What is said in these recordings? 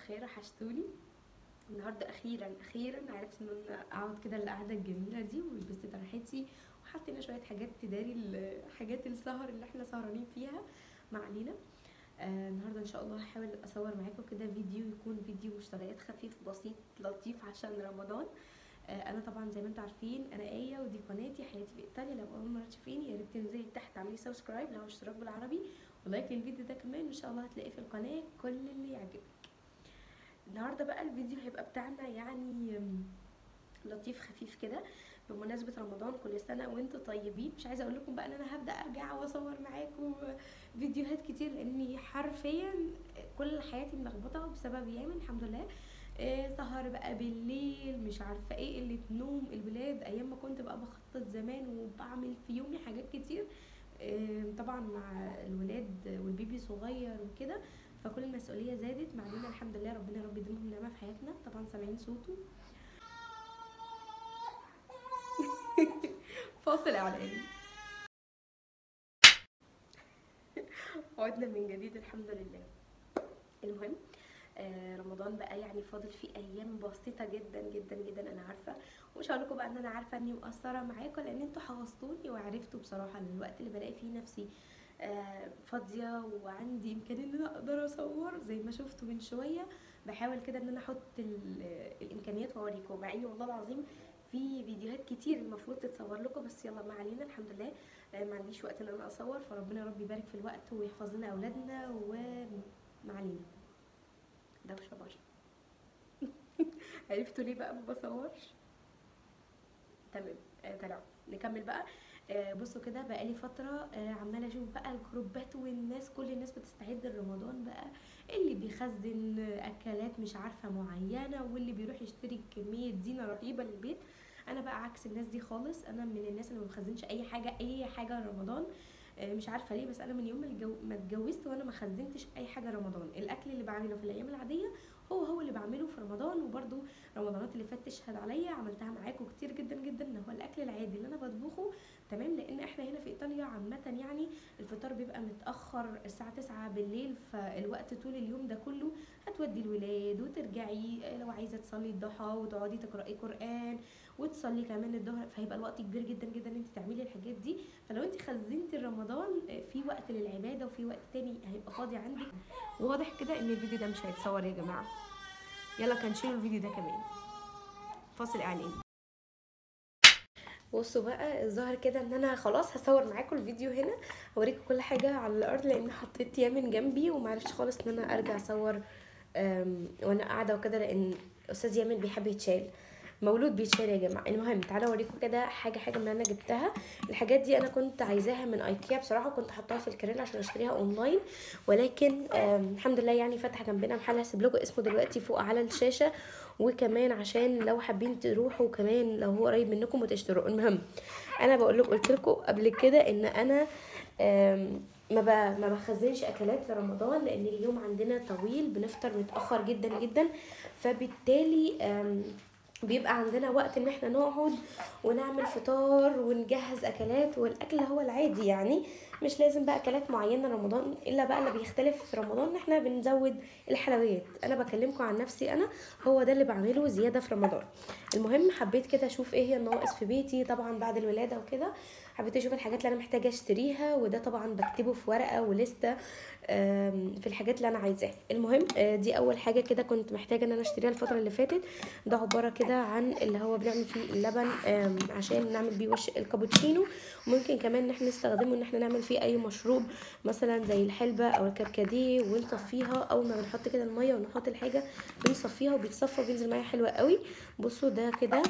بخير وحشتوني النهارده اخيرا اخيرا عرفت ان انا اقعد كده القعده الجميله دي ولبست طرحتي وحطينا شويه حاجات تداري ال- حاجات السهر اللي احنا سهرانين فيها مع لينا آه النهارده ان شاء الله هحاول اصور معاكم كده فيديو يكون فيديو مشتريات خفيف بسيط لطيف عشان رمضان آه انا طبعا زي ما انتم عارفين انا ايه ودي قناتي حياتي في ايطاليا لو اول مره تشوفيني يا ريت تنزلي تحت تعملي سبسكرايب لو اشتراك بالعربي ولايك للفيديو ده كمان ان شاء الله هتلاقيه في القناه كل اللي يعجبك النهارده بقى الفيديو هيبقى بتاعنا يعني م، لطيف خفيف كده بمناسبة رمضان كل سنة وانتم طيبين مش عايزة اقول لكم بقى ان انا هبدأ ارجع واصور معاكم فيديوهات كتير لاني حرفيا كل حياتي ملخبطة بسبب يامن الحمد لله إيه سهر بقى بالليل مش عارفة ايه قلة نوم الولاد ايام ما كنت بقى بخطط زمان وبعمل في يومي حاجات كتير إيه طبعا مع الولاد والبيبي صغير وكده فكل المسؤولية زادت مع لينا الحمد لله ربنا يا رب يديمهم نعمة في حياتنا طبعا سامعين صوته فاصل اعلاني عدنا من جديد الحمد لله المهم آه رمضان بقى يعني فاضل فيه ايام بسيطه جدا جدا جدا انا عارفه ومش هقول لكم بقى ان انا عارفه اني مقصره معاكم لان انتوا حفظتوني وعرفتوا بصراحه ان الوقت اللي بلاقي فيه نفسي آه فاضيه وعندي امكانيه ان انا اقدر اصور زي ما شفتوا من شويه بحاول كده ان انا احط ال- الامكانيات واوريكم مع اني والله العظيم في فيديوهات كتير المفروض تتصور لكم بس يلا ما علينا الحمد لله آه، ما عنديش وقت ان انا اصور فربنا يا رب يبارك في الوقت ويحفظ لنا اولادنا وما علينا دوشه برشا عرفتوا ليه بقى ما بصورش تمام آه تمام نكمل بقى آه بصوا كده بقالي فترة آه عمالة اشوف بقى الجروبات والناس كل الناس بتستعد لرمضان بقى اللي بيخزن آه، اكلات مش عارفة معينة واللي بيروح يشتري كمية زينة رهيبة للبيت انا بقى عكس الناس دي خالص انا من الناس اللي ما بخزنش اي حاجة اي حاجة رمضان آه، مش عارفه ليه بس انا من يوم ما الجو- ما اتجوزت وانا ما خزنتش اي حاجه رمضان الاكل اللي بعمله في الايام العاديه هو هو اللي بعمله في رمضان وبرده رمضانات اللي فاتت تشهد عليا عملتها معاكم كتير جدا جدا ان هو الاكل العادي اللي انا بطبخه تمام لان احنا هنا في ايطاليا عامه يعني الفطار بيبقى متاخر الساعه 9 بالليل فالوقت طول اليوم ده كله هتودي الولاد وترجعي آه، لو عايزه تصلي الضحى وتقعدي تقراي قران وتصلي كمان الظهر فهيبقى الوقت كبير جدا جدا ان انت تعملي الحاجات دي فلو انت خزنتي رمضان آه، في وقت للعباده وفي وقت تاني هيبقى فاضي عندك واضح كده ان الفيديو ده مش هيتصور يا جماعه يلا كان شيلوا الفيديو ده كمان فاصل اعلاني بصوا بقى الظاهر كده ان انا خلاص هصور معاكم الفيديو هنا اوريكم كل حاجه على الارض لان حطيت يامن جنبي ومعرفتش خالص ان انا ارجع اصور أم، وانا قاعده وكده لان استاذ يامن بيحب يتشال مولود بيتشال يا جماعه المهم تعالوا اوريكم كده حاجه حاجه من اللي انا جبتها الحاجات دي انا كنت عايزاها من ايكيا بصراحه كنت حطاها في الكارير عشان اشتريها اونلاين ولكن أم، الحمد لله يعني فاتحه جنبنا محل هسيب لكم اسمه دلوقتي فوق على الشاشه وكمان عشان لو حابين تروحوا كمان لو هو قريب منكم وتشتروا المهم انا بقول لكم قلت لكم قبل كده ان انا أم، ما ب- ما بخزنش اكلات لرمضان لان اليوم عندنا طويل بنفطر متاخر جدا جدا فبالتالي أم، بيبقى عندنا وقت ان احنا نقعد ونعمل فطار ونجهز اكلات والاكل هو العادي يعني مش لازم بقى اكلات معينه رمضان الا بقى اللي بيختلف في رمضان ان احنا بنزود الحلويات انا بكلمكم عن نفسي انا هو ده اللي بعمله زياده في رمضان المهم حبيت كده اشوف ايه هي النواقص في بيتي طبعا بعد الولاده وكده حبيت اشوف الحاجات اللي انا محتاجه اشتريها وده طبعا بكتبه في ورقه ولسته آم، في الحاجات اللي انا عايزاها المهم آه، دي اول حاجه كده كنت محتاجه ان انا اشتريها الفتره اللي فاتت ده عباره كده عن اللي هو بنعمل فيه اللبن آم، عشان نعمل بيه وش الكابوتشينو وممكن كمان ان احنا نستخدمه ان احنا نعمل فيه اي مشروب مثلا زي الحلبه او الكركديه ونصفيها اول ما بنحط كده الميه ونحط الحاجه بنصفيها وبيتصفى وبينزل معايا حلوه قوي بصوا ده كده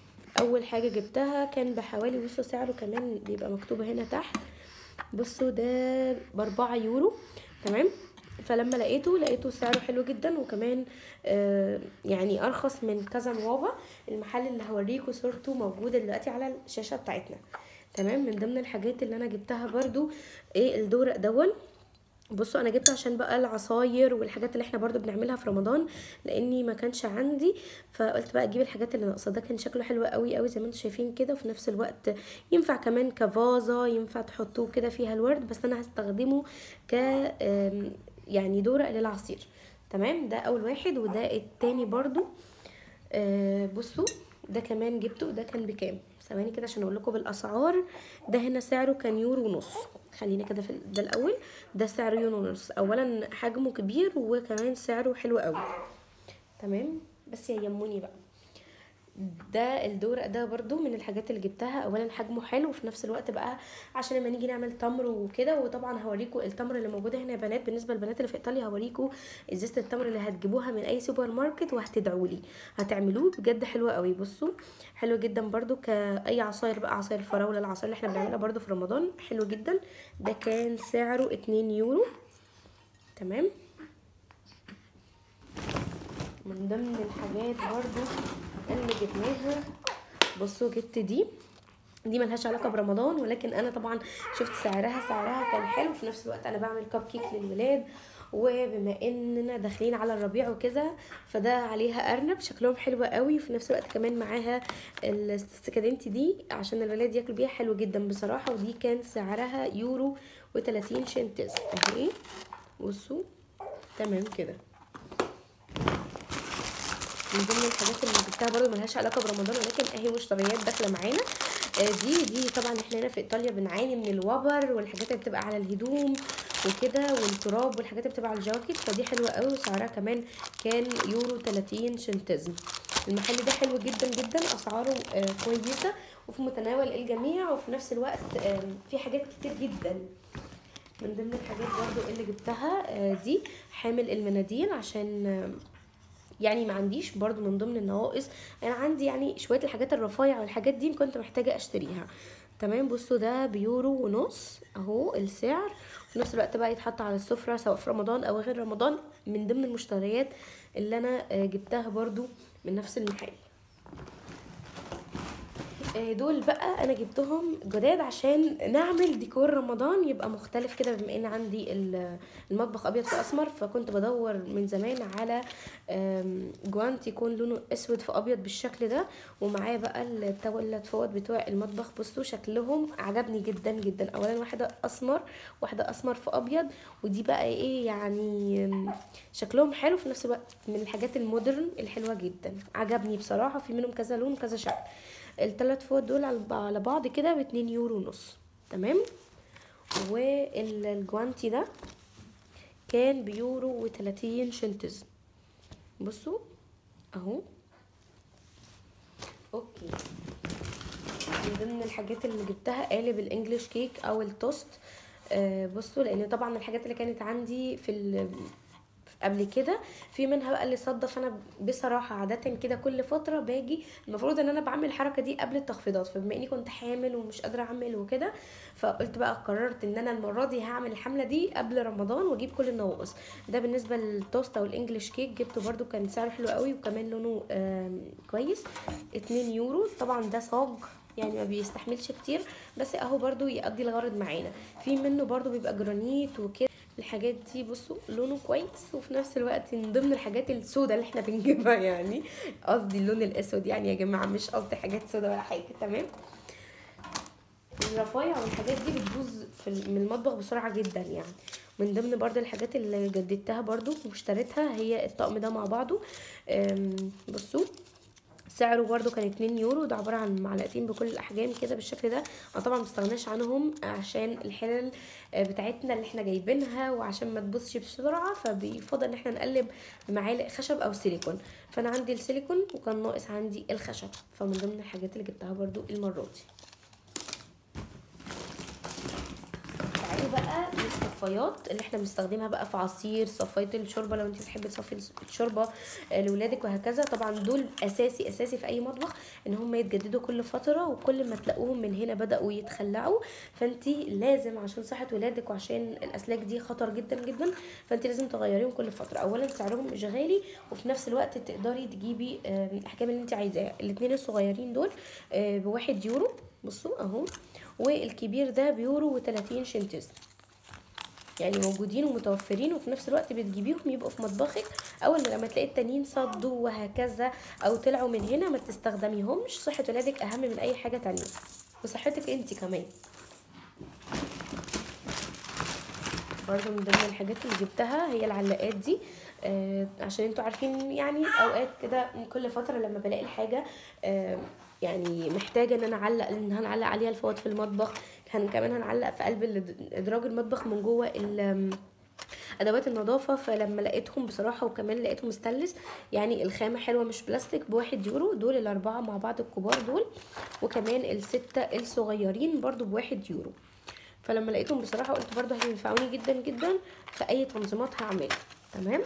اول حاجه جبتها كان بحوالي بصوا سعره كمان بيبقى مكتوب هنا تحت بصوا ده باربعة يورو تمام فلما لقيته لقيته سعره حلو جدا وكمان آه يعني ارخص من كذا موافا المحل اللي هوريكم صورته موجوده دلوقتي على الشاشه بتاعتنا تمام من ضمن الحاجات اللي انا جبتها برضو ايه الدورق دون بصوا انا جبت عشان بقى العصاير والحاجات اللي احنا برضو بنعملها في رمضان لاني ما كانش عندي فقلت بقى اجيب الحاجات اللي ناقصه ده كان شكله حلو قوي قوي زي ما انتم شايفين كده وفي نفس الوقت ينفع كمان كفازه ينفع تحطوه كده فيها الورد بس انا هستخدمه ك آم، يعني دورق للعصير تمام ده اول واحد وده التاني برضو آه بصوا ده كمان جبته ده كان بكام ثواني كده عشان اقول لكم بالاسعار ده هنا سعره كان يورو ونص خلينا كده في ده الاول ده سعره يورو ونص اولا حجمه كبير وكمان سعره حلو قوي تمام بس يا يموني بقى ده الدورق ده برضو من الحاجات اللي جبتها اولا حجمه حلو وفي نفس الوقت بقى عشان لما نيجي نعمل تمر وكده وطبعا هوريكم التمر اللي موجوده هنا يا بنات بالنسبه للبنات اللي في ايطاليا هوريكم ازازه التمر اللي هتجيبوها من اي سوبر ماركت وهتدعوا لي هتعملوه بجد حلو قوي بصوا حلو جدا برضو كاي عصاير بقى عصاير الفراوله العصاير اللي احنا بنعملها برضو في رمضان حلو جدا ده كان سعره 2 يورو تمام من ضمن الحاجات برضو اللي جبناها بصوا جبت دي دي ملهاش علاقه برمضان ولكن انا طبعا شفت سعرها سعرها كان حلو في نفس الوقت انا بعمل كب كيك للولاد وبما اننا داخلين على الربيع وكده فده عليها ارنب شكلهم حلو قوي وفي نفس الوقت كمان معاها السكادنتي دي عشان الولاد ياكلوا بيها حلو جدا بصراحه ودي كان سعرها يورو و30 شنتز اهي بصوا تمام كده من ضمن الحاجات اللي جبتها برضه ملهاش علاقه برمضان ولكن اهي مشتريات داخله معانا آه دي دي طبعا احنا هنا في ايطاليا بنعاني من الوبر والحاجات اللي بتبقى على الهدوم وكده والتراب والحاجات اللي بتبقى على الجواكت فدي حلوه قوي وسعرها كمان كان يورو 30 شنتزم المحل ده حلو جدا جدا اسعاره آه كويسه وفي متناول الجميع وفي نفس الوقت آه في حاجات كتير جدا من ضمن الحاجات برضو اللي جبتها آه دي حامل المناديل عشان آه يعني ما عنديش برضو من ضمن النواقص انا عندي يعني شويه الحاجات الرفايع والحاجات دي كنت محتاجه اشتريها تمام بصوا ده بيورو ونص اهو السعر في نفس الوقت بقى يتحط على السفره سواء في رمضان او غير رمضان من ضمن المشتريات اللي انا جبتها برضو من نفس المحل دول بقى انا جبتهم جداد عشان نعمل ديكور رمضان يبقى مختلف كده بما ان عندي المطبخ ابيض في اسمر فكنت بدور من زمان على جوانت يكون لونه اسود في ابيض بالشكل ده ومعاه بقى الثلاث فوط بتوع المطبخ بصوا شكلهم عجبني جدا جدا اولا واحده اسمر واحده اسمر في ابيض ودي بقى ايه يعني شكلهم حلو في نفس الوقت من الحاجات المودرن الحلوه جدا عجبني بصراحه في منهم كذا لون وكذا شكل الثلاث فوط دول على بعض كده باتنين يورو ونص تمام والجوانتي ده كان بيورو وتلاتين شنتز بصوا اهو اوكي من ضمن الحاجات اللي جبتها قالب الانجليش كيك او التوست آه بصوا لان طبعا الحاجات اللي كانت عندي في قبل كده في منها بقى اللي صدف انا بصراحه عاده كده كل فتره باجي المفروض ان انا بعمل الحركه دي قبل التخفيضات فبما اني كنت حامل ومش قادره اعمل وكده فقلت بقى قررت ان انا المره دي هعمل الحمله دي قبل رمضان واجيب كل النواقص ده بالنسبه للتوست او الانجليش كيك جبته برده كان سعره حلو قوي وكمان لونه كويس 2 يورو طبعا ده صاج يعني ما بيستحملش كتير بس اهو برضو يقضي الغرض معانا في منه برضو بيبقى جرانيت وكده الحاجات دي بصوا لونه كويس وفي نفس الوقت من ضمن الحاجات السوداء اللي احنا بنجيبها يعني قصدي اللون الاسود يعني يا جماعه مش قصدي حاجات سوداء ولا حاجه تمام الرفايع والحاجات دي بتبوظ في من المطبخ بسرعه جدا يعني من ضمن برضو الحاجات اللي جددتها برضو واشتريتها هي الطقم ده مع بعضه بصوا سعره برده كان 2 يورو ده عباره عن معلقتين بكل الاحجام كده بالشكل ده انا طبعا مستغناش عنهم عشان الحلل بتاعتنا اللي احنا جايبينها وعشان ما تبصش بسرعه فبيفضل ان احنا نقلب بمعالق خشب او سيليكون فانا عندي السيليكون وكان ناقص عندي الخشب فمن ضمن الحاجات اللي جبتها برده المره دي تعالوا بقى للصفايات اللي احنا بنستخدمها بقى في عصير صفايه الشوربه لو انت بتحبي تصفي الشوربه لاولادك وهكذا طبعا دول اساسي اساسي في اي مطبخ ان هم يتجددوا كل فتره وكل ما تلاقوهم من هنا بداوا يتخلعوا فانت لازم عشان صحه ولادك وعشان الاسلاك دي خطر جدا جدا فانت لازم تغيريهم كل فتره اولا سعرهم مش غالي وفي نفس الوقت تقدري تجيبي الاحجام اللي انت عايزاها الاثنين الصغيرين دول بواحد يورو بصوا اهو والكبير ده بيورو و30 شنتز يعني موجودين ومتوفرين وفي نفس الوقت بتجيبيهم يبقوا في مطبخك اول لما تلاقي التانيين صدوا وهكذا او طلعوا من هنا ما تستخدميهمش صحه ولادك اهم من اي حاجه تانية وصحتك انت كمان برضو من ضمن الحاجات اللي جبتها هي العلاقات دي آه عشان انتوا عارفين يعني اوقات كده من كل فتره لما بلاقي الحاجه آه يعني محتاجه ان انا اعلق ان هنعلق عليها الفوط في المطبخ هن كمان هنعلق في قلب الاد- ادراج المطبخ من جوه ال- ادوات النظافه فلما لقيتهم بصراحه وكمان لقيتهم ستانلس يعني الخامه حلوه مش بلاستيك بواحد يورو دول الاربعه مع بعض الكبار دول وكمان السته الصغيرين برضو بواحد يورو فلما لقيتهم بصراحه قلت برضو هينفعوني جدا جدا في اي تنظيمات هعملها تمام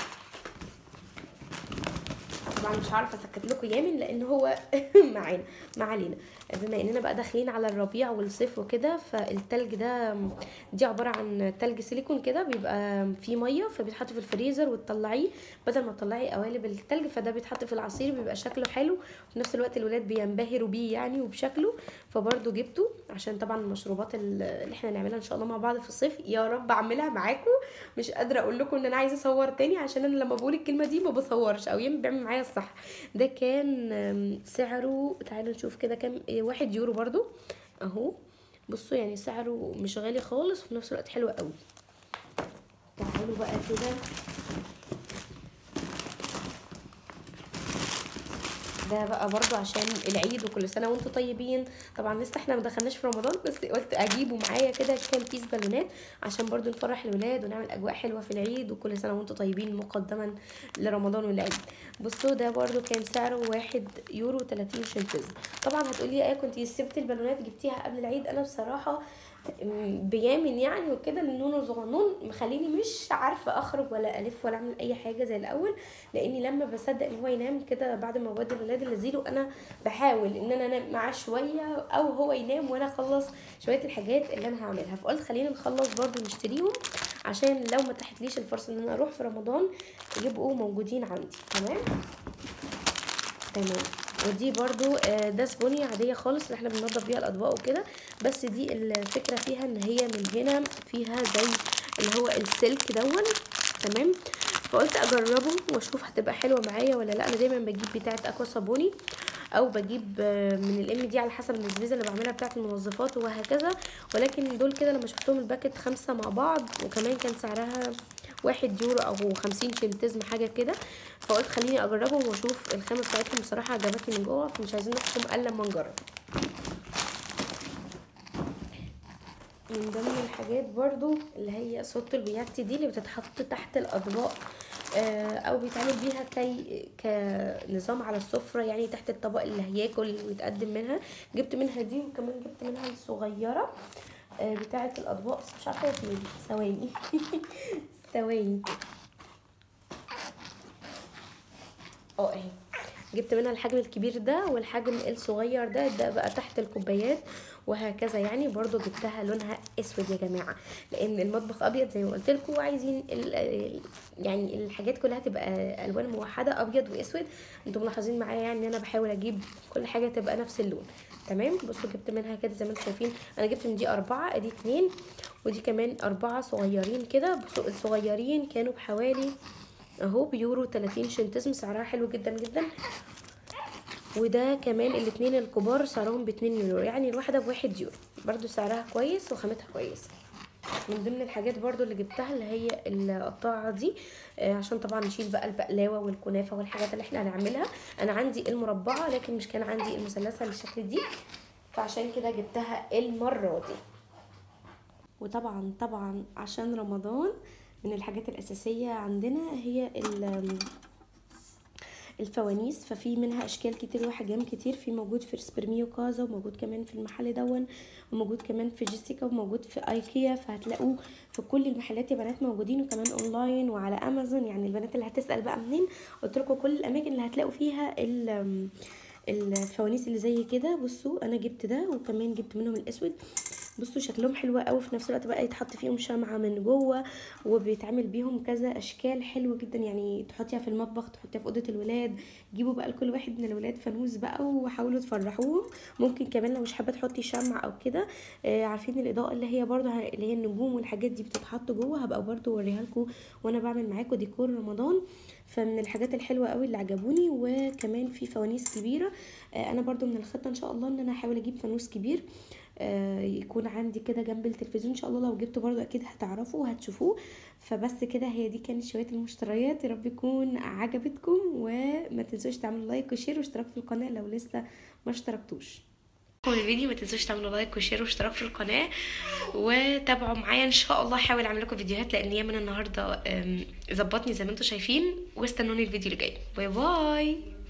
طبعا مش عارفه اسكت لكم يامن لان هو معانا ما علينا بما اننا بقى داخلين على الربيع والصيف وكده فالتلج ده دي عباره عن تلج سيليكون كده بيبقى فيه ميه فبيتحط في الفريزر وتطلعيه بدل ما تطلعي قوالب التلج فده بيتحط في العصير بيبقى شكله حلو وفي نفس الوقت الولاد بينبهروا بيه يعني وبشكله فبرضه جبته عشان طبعا المشروبات اللي احنا نعملها ان شاء الله مع بعض في الصيف يا رب اعملها معاكم مش قادره اقول لكم ان انا عايزه اصور تاني عشان انا لما بقول الكلمه دي ما بصورش او يم بيعمل معايا الصح ده كان آم، سعره تعالوا نشوف كده كام إيه، واحد يورو برضو اهو بصوا يعني سعره مش غالي خالص وفي نفس الوقت حلو قوي تعالوا بقى كده ده بقى برضو عشان العيد وكل سنه وانتم طيبين طبعا لسه احنا ما دخلناش في رمضان بس قلت اجيبه معايا كده كام كيس بالونات عشان برضو نفرح الولاد ونعمل اجواء حلوه في العيد وكل سنه وانتم طيبين مقدما لرمضان والعيد بصوا ده برضو كان سعره واحد يورو 30 شنتز طبعا هتقولي ايه كنتي سبت البالونات جبتيها قبل العيد انا بصراحه م- بيامن يعني وكده النونو صغنون مخليني مش عارفه اخرج ولا الف ولا اعمل اي حاجه زي الاول لاني لما بصدق ان هو ينام كده بعد ما بودي الولاد اللي انا بحاول ان انا انام معاه شويه او هو ينام وانا اخلص شويه الحاجات اللي انا هعملها فقلت خلينا نخلص برضو نشتريهم عشان لو ما تحتليش الفرصه ان انا اروح في رمضان يبقوا موجودين عندي تمام تمام ودي برضو آه، ده سبوني عادية خالص اللي احنا بننضف بيها الأطباق وكده بس دي الفكرة فيها ان هي من هنا فيها زي اللي هو السلك دون تمام فقلت اجربه واشوف هتبقى حلوة معايا ولا لا انا دايما بجيب بتاعة اكوا صابوني او بجيب آه، من الام دي على حسب النسبيزه اللي بعملها بتاعه المنظفات وهكذا ولكن دول كده لما شفتهم الباكت خمسة مع بعض وكمان كان سعرها واحد يورو او خمسين شنتزم حاجه كده فقلت خليني اجربهم واشوف الخامه بتاعتهم بصراحه عجبتني من جوه فمش عايزين نحكم الا لما نجرب من ضمن الحاجات برضو اللي هي صوت البياتي دي اللي بتتحط تحت الاطباق آه، او بيتعمل بيها كي كنظام على السفره يعني تحت الطبق اللي هياكل ويتقدم منها جبت منها دي وكمان جبت منها الصغيره آه، بتاعه الاطباق بس مش عارفه هي فين ثواني ثواني اه اهي جبت منها الحجم الكبير ده والحجم الصغير ده ده بقى تحت الكوبايات وهكذا يعني برضو جبتها لونها اسود يا جماعه لان المطبخ ابيض زي ما قلت لكم وعايزين ال- ال- يعني الحاجات كلها تبقى الوان موحده ابيض واسود انتم ملاحظين معايا يعني ان انا بحاول اجيب كل حاجه تبقى نفس اللون تمام بصوا جبت منها كده زي ما انتم شايفين انا جبت من دي اربعه ادي اتنين ودي كمان اربعه صغيرين كده بصوا الصغيرين كانوا بحوالي اهو بيورو 30 شنتزم سعرها حلو جدا جدا وده كمان الاتنين الكبار سعرهم باتنين يورو يعني الواحدة بواحد يورو برضو سعرها كويس وخامتها كويسة من ضمن الحاجات برضو اللي جبتها اللي هي القطاعة دي آه، عشان طبعا نشيل بقى البقلاوة والكنافة والحاجات اللي احنا هنعملها انا عندي المربعة لكن مش كان عندي المثلثة بالشكل دي فعشان كده جبتها المرة دي وطبعا طبعا عشان رمضان من الحاجات الأساسية عندنا هي ال- الفوانيس ففي منها اشكال كتير وحجم كتير في موجود في سبرميو كازا وموجود كمان في المحل دون وموجود كمان في جيسيكا وموجود في ايكيا فهتلاقوه في كل المحلات يا بنات موجودين وكمان اونلاين وعلى امازون يعني البنات اللي هتسال بقى منين قلت لكم كل الاماكن اللي هتلاقوا فيها ال- الفوانيس اللي زي كده بصوا انا جبت ده وكمان جبت منهم الاسود بصوا شكلهم حلو قوي في نفس الوقت بقى يتحط فيهم شمعة من جوه وبيتعمل بيهم كذا اشكال حلوه جدا يعني تحطيها في المطبخ تحطيها في اوضه الولاد جيبوا بقى لكل واحد من الولاد فانوس بقى وحاولوا تفرحوهم ممكن كمان لو مش حابه تحطي شمع او كده آه عارفين الاضاءه اللي هي برضه ه- اللي هي النجوم والحاجات دي بتتحط جوه هبقى برضه اوريها لكم وانا بعمل معاكم ديكور رمضان فمن الحاجات الحلوه قوي اللي عجبوني وكمان في فوانيس كبيره آه انا برضو من الخطه ان شاء الله ان انا احاول اجيب فانوس كبير آه، يكون عندي كده جنب التلفزيون ان شاء الله لو جبته برضو اكيد هتعرفوا وهتشوفوه فبس كده هي دي كانت شويه المشتريات يا رب يكون عجبتكم وما تنسوش تعملوا لايك وشير واشتراك في القناه لو لسه ما اشتركتوش الفيديو ما تنسوش تعملوا لايك وشير واشتراك في القناه وتابعوا معايا ان شاء الله هحاول اعمل لكم فيديوهات لان يمن النهارده ظبطني زي ما انتم شايفين واستنوني الفيديو اللي جاي باي باي